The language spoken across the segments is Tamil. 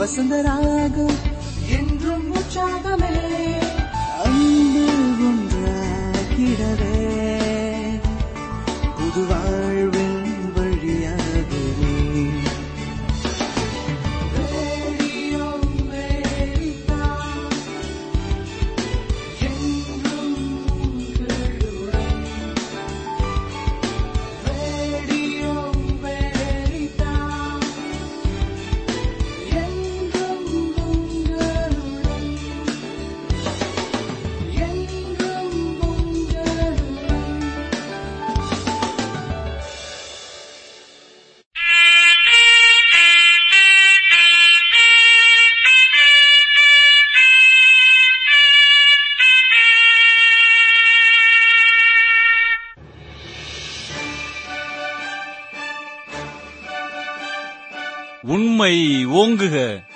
வசந்தராகம் என்றும் உற்சாகமே அன்பு ஒன்றாகிடவே புது வாழ்வின் வழியாகவே ரேடியோ அமெரிக்கா, என்றும் உங்களுடன். ரேடியோ அமெரிக்கா, என்றும் உங்களுடன். என்றும் உங்களுடன். உண்மை ஓங்குக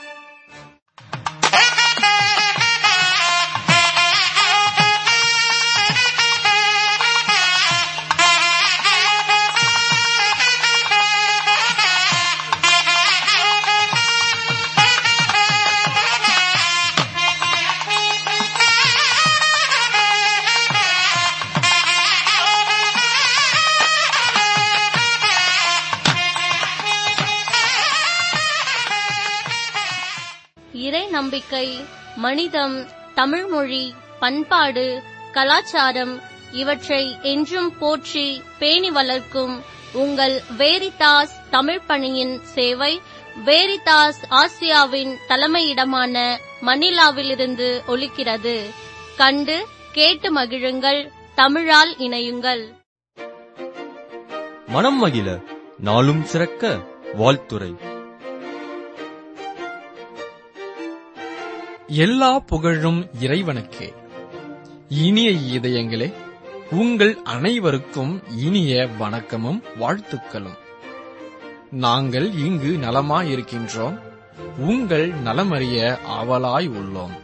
இறை நம்பிக்கை மனிதம் தமிழ்மொழி பண்பாடு கலாச்சாரம் இவற்றை என்றும் போற்றி பேணி வளர்க்கும் உங்கள் வேரிதாஸ் தமிழ் பணியின் சேவை வேரிதாஸ் ஆசியாவின் தலைமையிடமான மணிலாவிலிருந்து ஒலிக்கிறது கண்டு கேட்டு மகிழுங்கள் தமிழால் இணையுங்கள் மனம் மகிழ நாளும் சிறக்க வாழ்த்துரை எல்லா புகழும் இறைவனுக்கே இனிய இதயங்களே உங்கள் அனைவருக்கும் இனிய வணக்கமும் வாழ்த்துக்களும் நாங்கள் இங்கு நலமாயிருக்கின்றோம் உங்கள் நலமறிய ஆவலாய் உள்ளோம்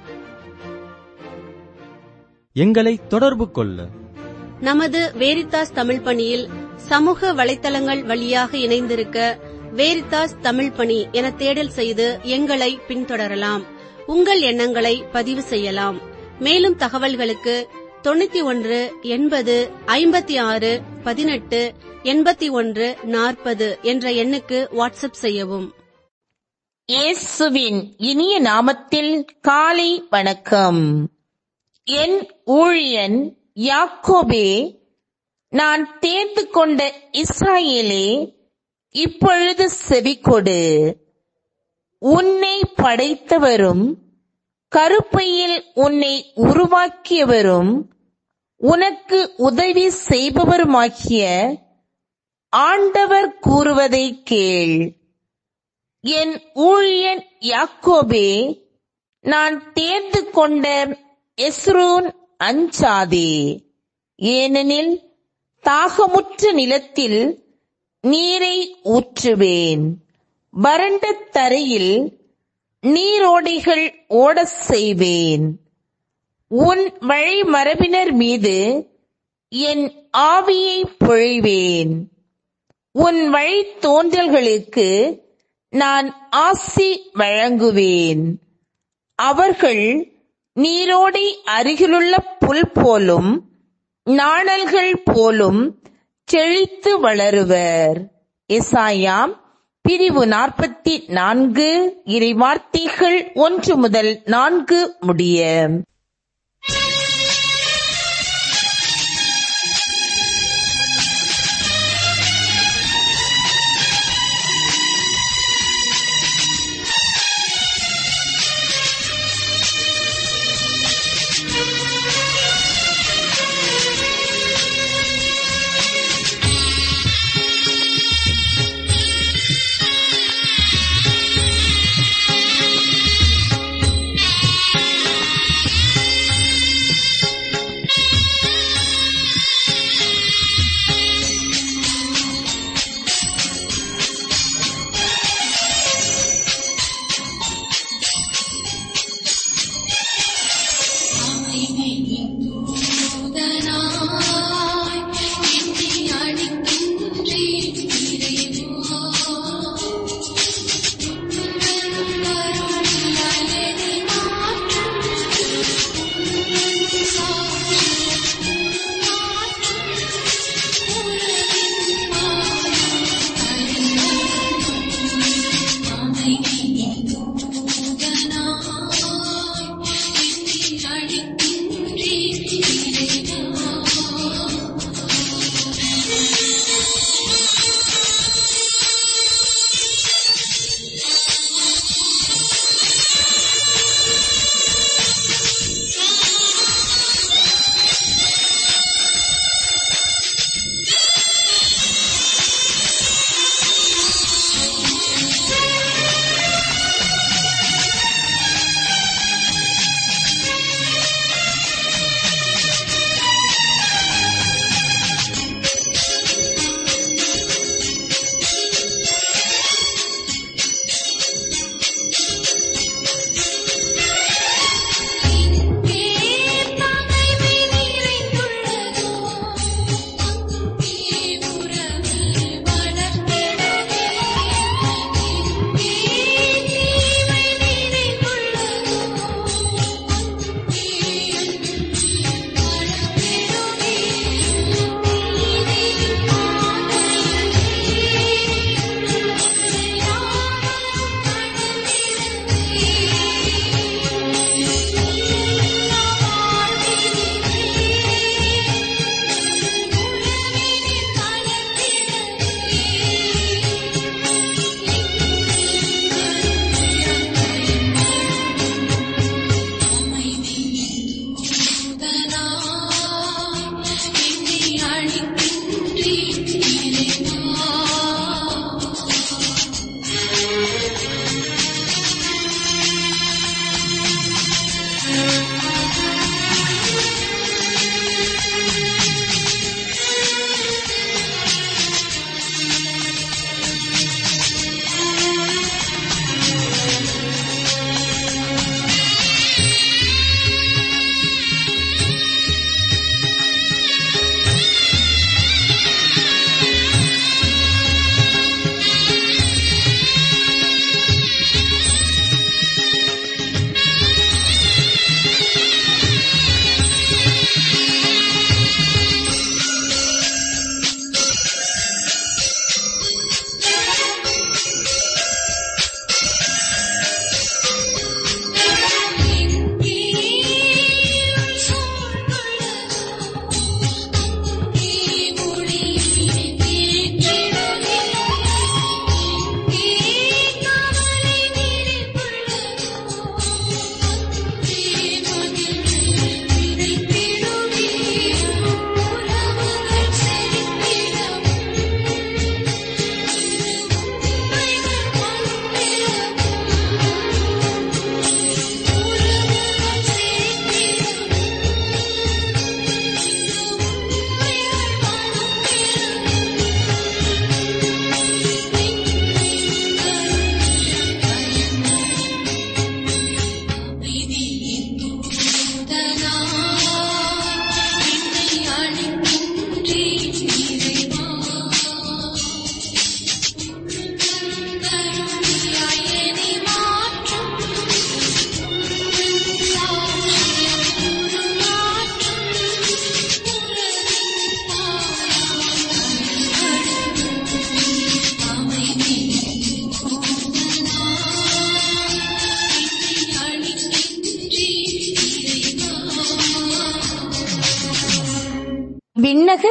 எங்களை தொடர்பு கொள்ள நமது வேரித்தாஸ் தமிழ் பணியில் சமூக வலைத்தளங்கள் வழியாக இணைந்திருக்க வேரித்தாஸ் தமிழ் பணி என தேடல் செய்து எங்களை பின்தொடரலாம் உங்கள் எண்ணங்களை பதிவு செய்யலாம் மேலும் தகவல்களுக்கு தொண்ணூத்தி ஒன்று எண்பது ஐம்பத்தி ஆறு பதினெட்டு எண்பத்தி ஒன்று நாற்பது என்ற எண்ணுக்கு வாட்ஸ்அப் செய்யவும் இயேசுவின் இனிய நாமத்தில் காலை வணக்கம் என் ஊழியன் யாக்கோபே நான் தேர்ந்து கொண்ட இஸ்ராயேலே இப்பொழுது செவிகொடு உன்னை படைத்தவரும் கருப்பையில் உன்னை உருவாக்கியவரும் உனக்கு உதவி செய்பவருமாகிய ஆண்டவர் கூறுவதை கேள் என் ஊழியன் யாக்கோபே நான் தேர்ந்து கொண்ட எஸ்ரூன் அஞ்சாதே ஏனெனில் தாகமுற்ற நிலத்தில் நீரை ஊற்றுவேன் வறண்ட தரையில் நீரோடைகள் ஓடச் செய்வேன் உன் வழிமரபினர் மீது என் ஆவியை பொழிவேன் உன் வழி தோன்றல்களுக்கு நான் ஆசி வழங்குவேன் அவர்கள் நீரோடை அருகிலுள்ள புல் போலும் நாணல்கள் போலும் செழித்து வளருவர் எசாயாம் பிரிவு நாற்பத்தி நான்கு இறைவார்த்தைகள் ஒன்று முதல் நான்கு முடிய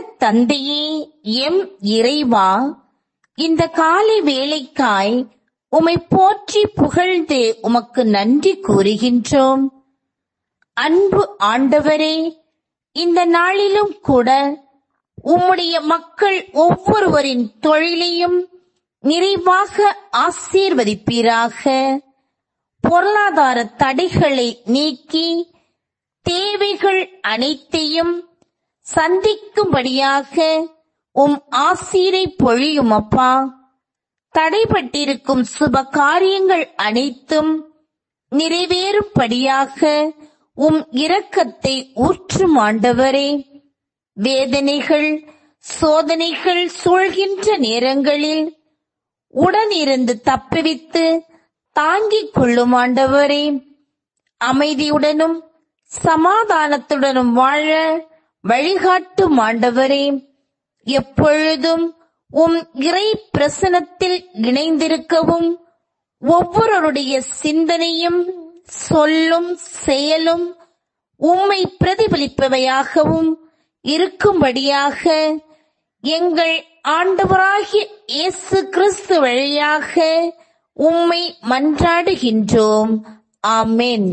தந்தையே எம் இறைவா இந்த காலை வேளைக்காய் உமை போற்றி புகழ்ந்து உமக்கு நன்றி கூறுகின்றோம் அன்பு ஆண்டவரே இந்த நாளிலும் கூட உம்முடைய மக்கள் ஒவ்வொருவரின் தொழிலையும் நிறைவாக ஆசீர்வதிப்பீராக பொருளாதார தடைகளை நீக்கி தேவைகள் அனைத்தையும் சந்திக்கும்படியாக உம் ஆசீரை பொழியும் அப்பா தடைபட்டிருக்கும் சுப காரியங்கள் அனைத்தும் நிறைவேறும்படியாக உம் இரக்கத்தை ஊற்றும் ஆண்டவரே வேதனைகள் சோதனைகள் சூழ்கின்ற நேரங்களில் உடனிருந்து தப்புவித்து தாங்கிக் கொள்ளும் ஆண்டவரே அமைதியுடனும் சமாதானத்துடனும் வாழ வழிகாட்டும் ஆண்டவரே எப்பொழுதும் உம் இறை பிரசனத்தில் இணைந்திருக்கவும் ஒவ்வொருவருடைய சிந்தனையும் சொல்லும் செயலும் உம்மை பிரதிபலிப்பவையாகவும் இருக்கும்படியாக எங்கள் ஆண்டவராகிய இயேசு கிறிஸ்து வழியாக உம்மை மன்றாடுகின்றோம் ஆமென்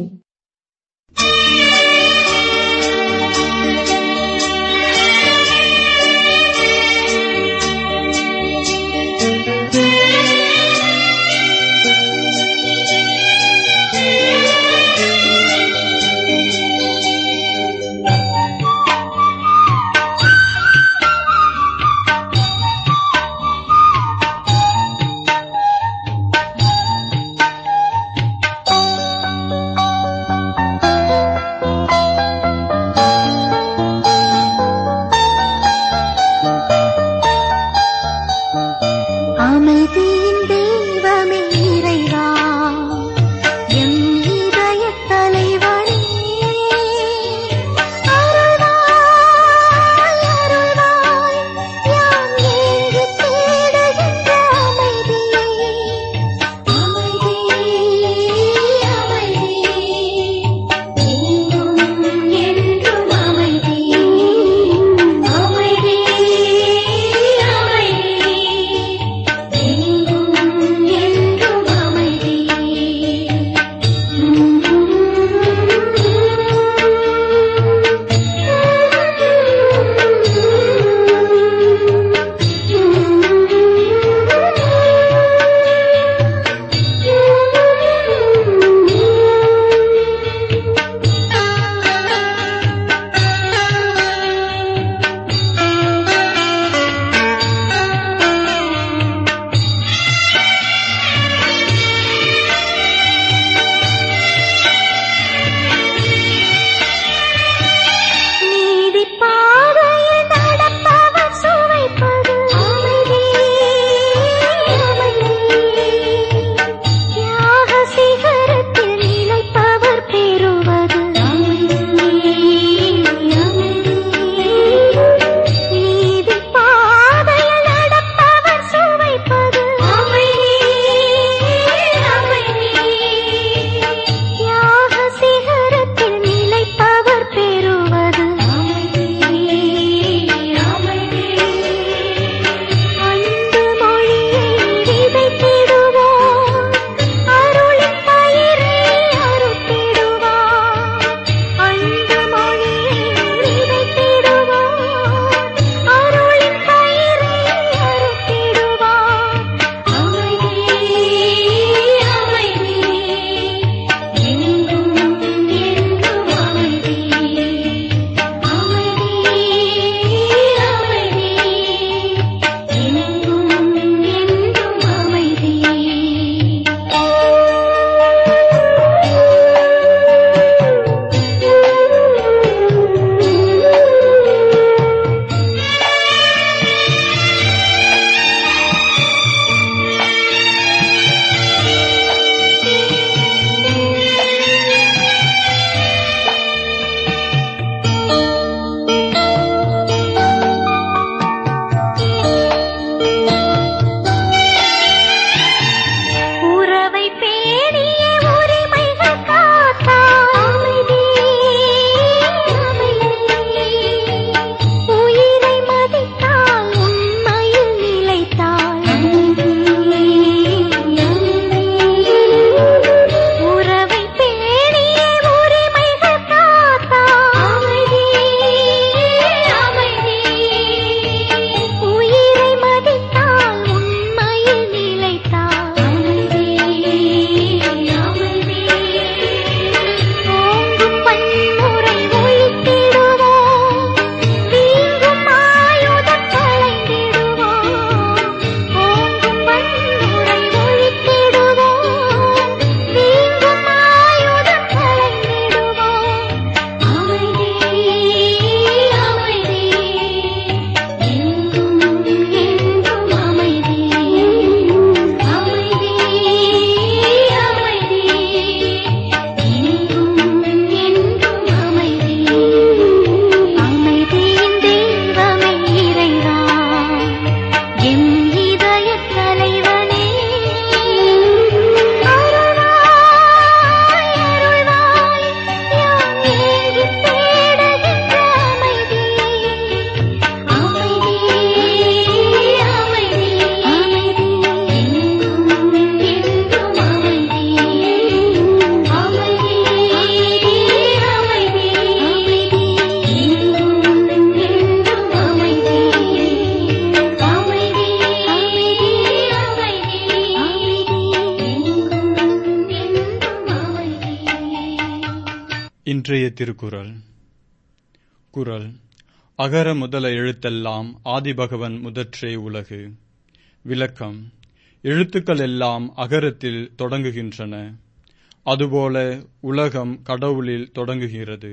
இன்றைய திருக்குறள் குறள் அகர முதல எழுத்தெல்லாம் ஆதிபகவன் முதற்றே உலகு விளக்கம் எழுத்துக்கள் எல்லாம் அகரத்தில் தொடங்குகின்றன அதுபோல உலகம் கடவுளில் தொடங்குகிறது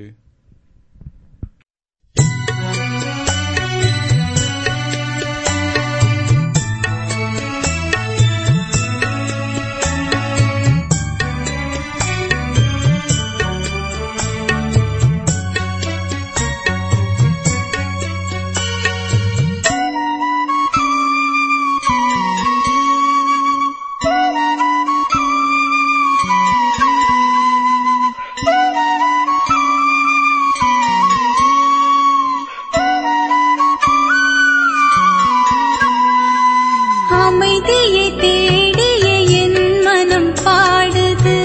அமைதியை தேடிய என் மனம் பாடுது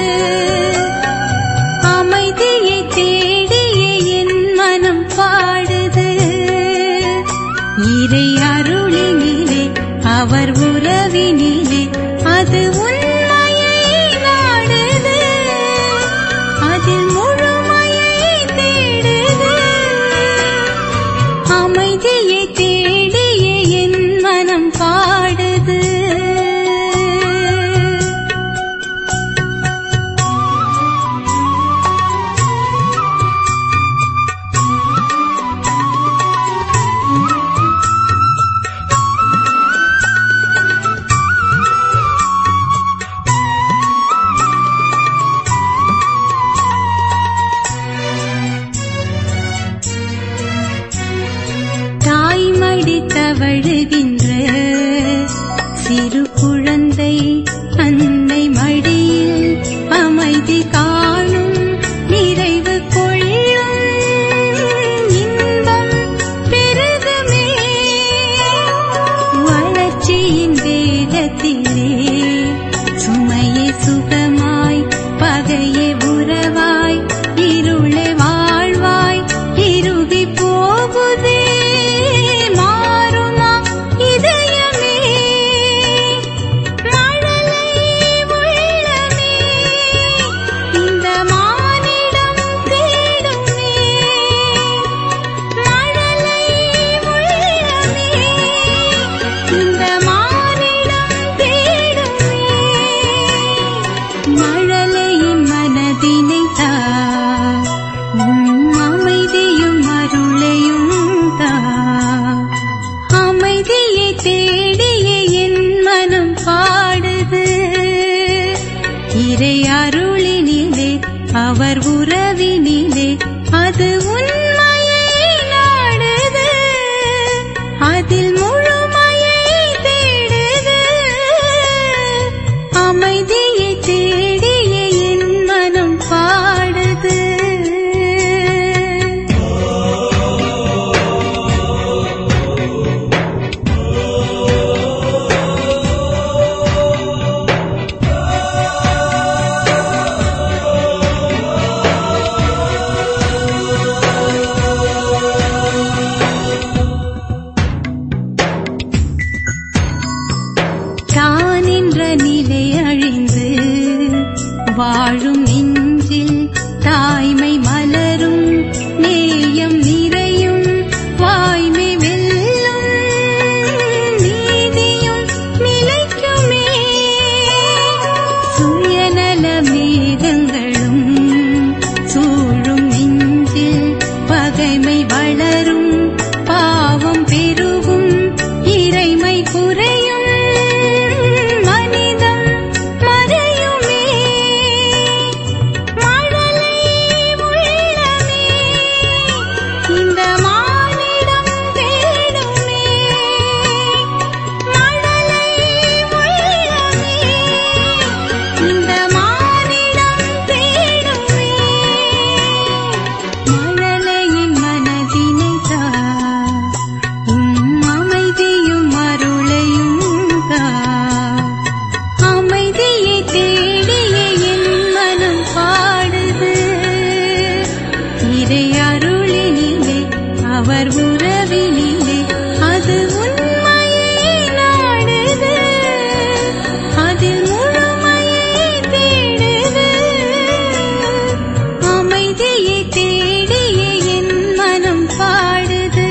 அமைதியை தேடிய என் மனம் பாடுது இறை அருளினிலே அவர் உறவினிலே அது உண்மையை நாடுது அதில் முழுமையை தேடுது அமைதியை தேடிய என் மனம் பாடுது தாய்மடி தவழுகின்ற சிறு குழந்தை அன்னை மடியில் அமைதி காணும் நிறைவு கொள்ளும் இன்பம் பெருகுமே வளர்ச்சியின் வேகத்திலே சுமையை சுகமாய் பகையை உறவாய் இருளை வாழ்வாய் இருகி போகுதே மாறுமா இதயமே மழலை உள்ளமே இந்த மானிடம் தேடுமே மழலை உள்ளமே இந்த மானிடம் தேடுமே மழலையின் மனதினை தா உம் அமைதியும் அருளையும் தா அமைதியை தேடிய என் மனம் பாடுது இறை அருளினிலே அவர் உறவினிலே அது உண்மையை நாடுது அதில் முழுமையை தேடுது அமைதியை தேடிய என் மனம் பாடுது தான் என்ற நிலை அழிந்து வாழும் நெஞ்சில் தாய்மை மலரும் நேயம் நிறையும் வாய்மை வெல்லும் நீதியும் நிலைக்குமே சுயநல மேகங்களும் சூழும் நெஞ்சில் பகைமை வளரும் பாவம் பெருகும் இறைமை குறையும் மனிதம் மறையுமே மழலை உள்ளமே இந்த மானிடம் தேடுமே மழலை உள்ளமே இந்த மானிடம் தேடுமே மழலையின் மனதினை தா உம் அமைதியும் அருளையும் தா அமைதியை தேடிய என் மனம் பாடுது இறை அருளினிலே அவர் உறவினிலே அது உண்மையை நாடுது அதில் முழுமையை தேடுது அமைதி தேடியே தேடியே என் மனம் பாடுது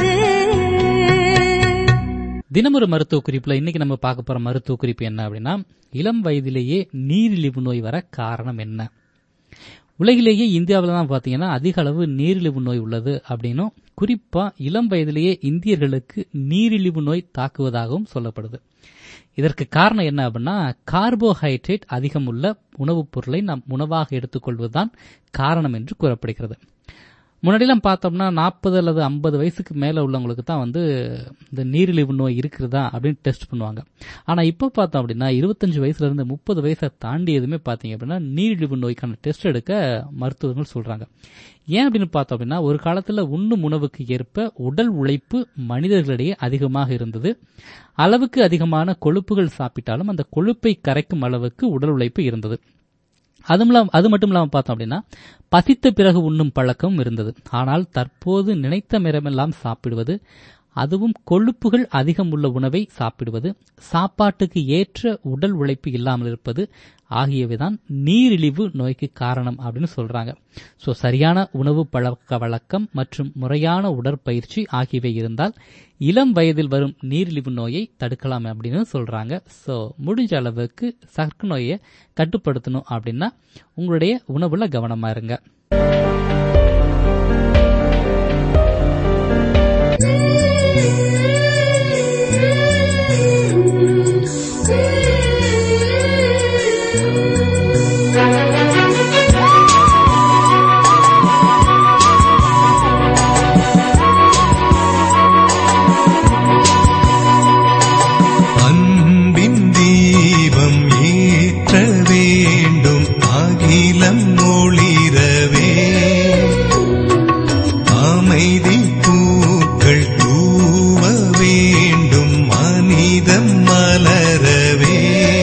தினமொரு மருத்துவ குறிப்புல இன்னைக்கு நம்ம பார்க்க போற மருத்துவ குறிப்பு என்ன அப்படின்னா இளம் வயதிலேயே நீரிழிவு நோய் வர காரணம் என்ன உலகிலேயே இந்தியாவில் தான் பார்த்தீங்கன்னா அதிக அளவு நீரிழிவு நோய் உள்ளது அப்படின்னும் குறிப்பா இளம் வயதிலேயே இந்தியர்களுக்கு நீரிழிவு நோய் தாக்குவதாகவும் சொல்லப்படுது இதற்கு காரணம் என்ன அப்படின்னா கார்போஹைட்ரேட் அதிகம் உள்ள உணவுப் பொருளை நாம் உணவாக எடுத்துக்கொள்வதுதான் காரணம் என்று கூறப்படுகிறது முன்னாடிலாம் பார்த்தோம்னா நாற்பது அல்லது ஐம்பது வயசுக்கு மேலே உள்ளவங்களுக்கு தான் வந்து இந்த நீரிழிவு நோய் இருக்கிறதா அப்படின்னு டெஸ்ட் பண்ணுவாங்க ஆனால் இப்போ பார்த்தோம் அப்படின்னா இருபத்தஞ்சு வயசுல இருந்து முப்பது வயசை தாண்டி எதுவுமே பார்த்தீங்க அப்படின்னா நீரிழிவு நோய்க்கான டெஸ்ட் எடுக்க மருத்துவர்கள் சொல்றாங்க ஏன் அப்படின்னு பார்த்தோம் அப்படின்னா ஒரு காலத்தில் உண்ணும் உணவுக்கு ஏற்ப உடல் உழைப்பு மனிதர்களிடையே அதிகமாக இருந்தது அளவுக்கு அதிகமான கொழுப்புகள் சாப்பிட்டாலும் அந்த கொழுப்பை கரைக்கும் அளவுக்கு உடல் உழைப்பு இருந்தது அதுவும் இல்லாம அது மட்டும் இல்லாமல் பார்த்தோம் அப்படின்னா பசித்த பிறகு உண்ணும் பழக்கமும் இருந்தது ஆனால் தற்போது நினைத்த நேரமெல்லாம் சாப்பிடுவது அதுவும் கொழுப்புகள் அதிகம் உள்ள உணவை சாப்பிடுவது சாப்பாட்டுக்கு ஏற்ற உடல் உழைப்பு இல்லாமல் இருப்பது ஆகியவைதான் நீரிழிவு நோய்க்கு காரணம் அப்படின்னு சொல்றாங்க ஸோ சரியான உணவு பழக்க வழக்கம் மற்றும் முறையான உடற்பயிற்சி ஆகியவை இருந்தால் இளம் வயதில் வரும் நீரிழிவு நோயை தடுக்கலாம் அப்படின்னு சொல்றாங்க ஸோ முடிஞ்ச அளவுக்கு சர்க்கரை நோயை கட்டுப்படுத்தணும் அப்படின்னா உங்களுடைய உணவுல கவனமா இருங்க அன்பின் தீபம் ஏற்ற வேண்டும் அகிலம் ஒளிரவே அமைதி பூக்கள் தூவ வேண்டும் மனிதம் மலரவே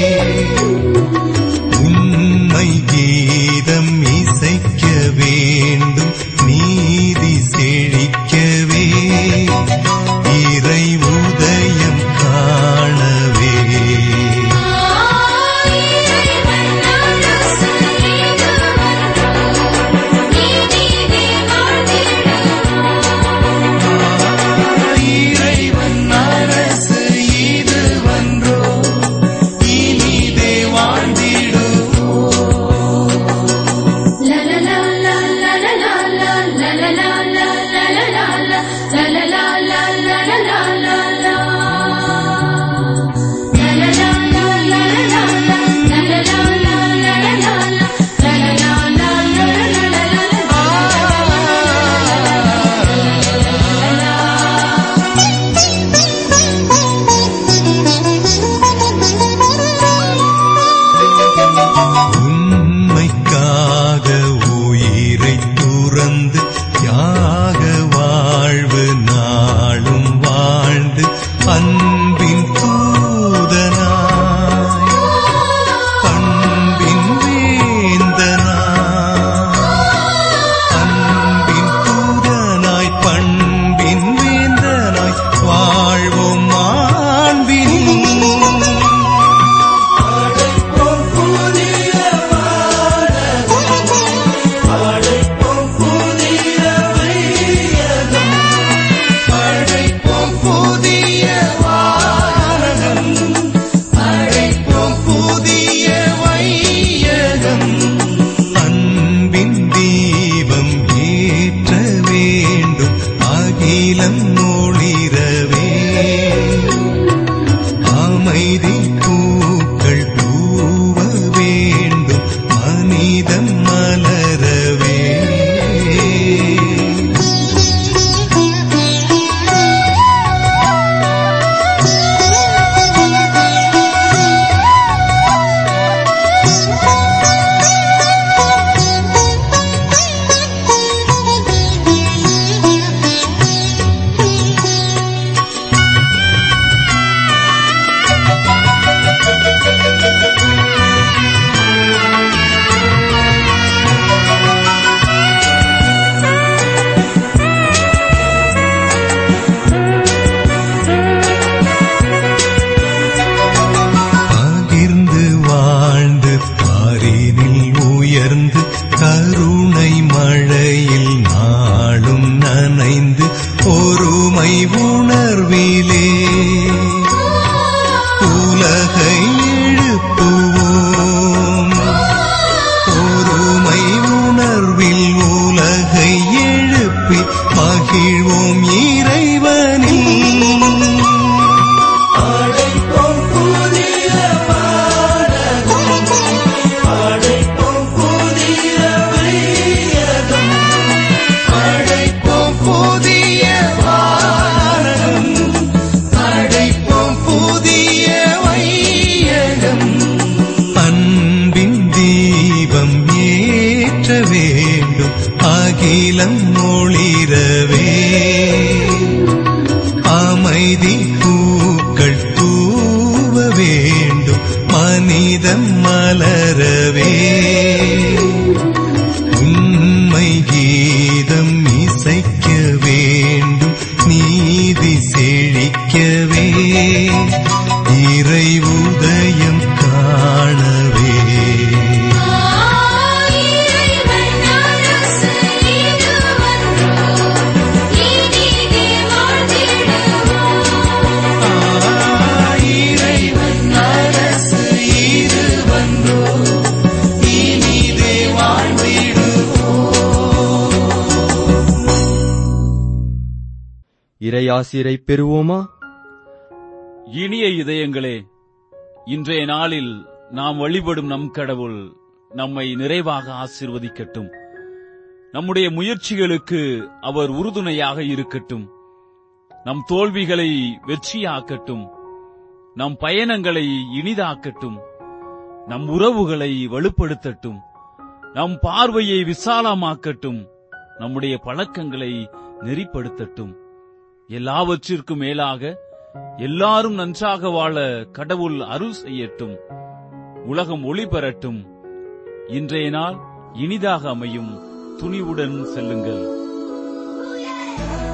உண்மை கீதம் இசைக்க வேண்டும் நீதி செழிக்கவே இறை உதயம் காணவே இறைவன் அரசு இது வன்றோ இனிதே வாழ்ந்திடுவோ உண்மைக்காக உயிரை துறந்து யாக வாழ்வு நாளும் வாழ்ந்து அன்பின் தூதனாய் பண்பின் வேந்தனாய் அன்பின் தூதனாய் பண்பின் வேந்தனாய் வாழ்வோம் மாண்பின் படைப்போம் புதிய பாடல் படைப்போம் புதிய மகிழ்வோம் இறைவனில் படைப்போம் புதிய வானகம் படைப்போம் புதிய வையகம் படைப்போம் புதிய வானம் படைப்போம் புதிய வையகம் அன்பின் தீபம் ஏற்ற வேண்டும் அகிலம் ஒளிரவே அமைதி பூக்கள் தூவ வேண்டும் மனிதம் மலரவே உண்மை கீதம் இசைக்க வேண்டும் நீதி செழிக்கவே இறை உதயம் காணவே இறைவன் அரசு இதுவன்றோ இனிதே வாழ்ந்திடுவோம் இறைவன் அரசு இதுவன்றோ இனிதே இறையாசிரை பெறுவோமா இனிய இதயங்களே இன்றைய நாளில் நாம் வழிபடும் நம் கடவுள் நம்மை நிறைவாக ஆசீர்வதிக்கட்டும் நம்முடைய முயற்சிகளுக்கு அவர் உறுதுணையாக இருக்கட்டும் நம் தோல்விகளை வெற்றியாக்கட்டும் நம் பயணங்களை இனிதாக்கட்டும் நம் உறவுகளை வலுப்படுத்தட்டும் நம் பார்வையை விசாலமாக்கட்டும் நம்முடைய பழக்கங்களை நெறிப்படுத்தட்டும் எல்லாவற்றிற்கும் மேலாக எல்லாரும் நன்றாக வாழ கடவுள் அருள் செய்யட்டும் உலகம் ஒளி பெறட்டும் இன்றைய நாள் இனிதாக அமையும் துணிவுடன் செல்லுங்கள்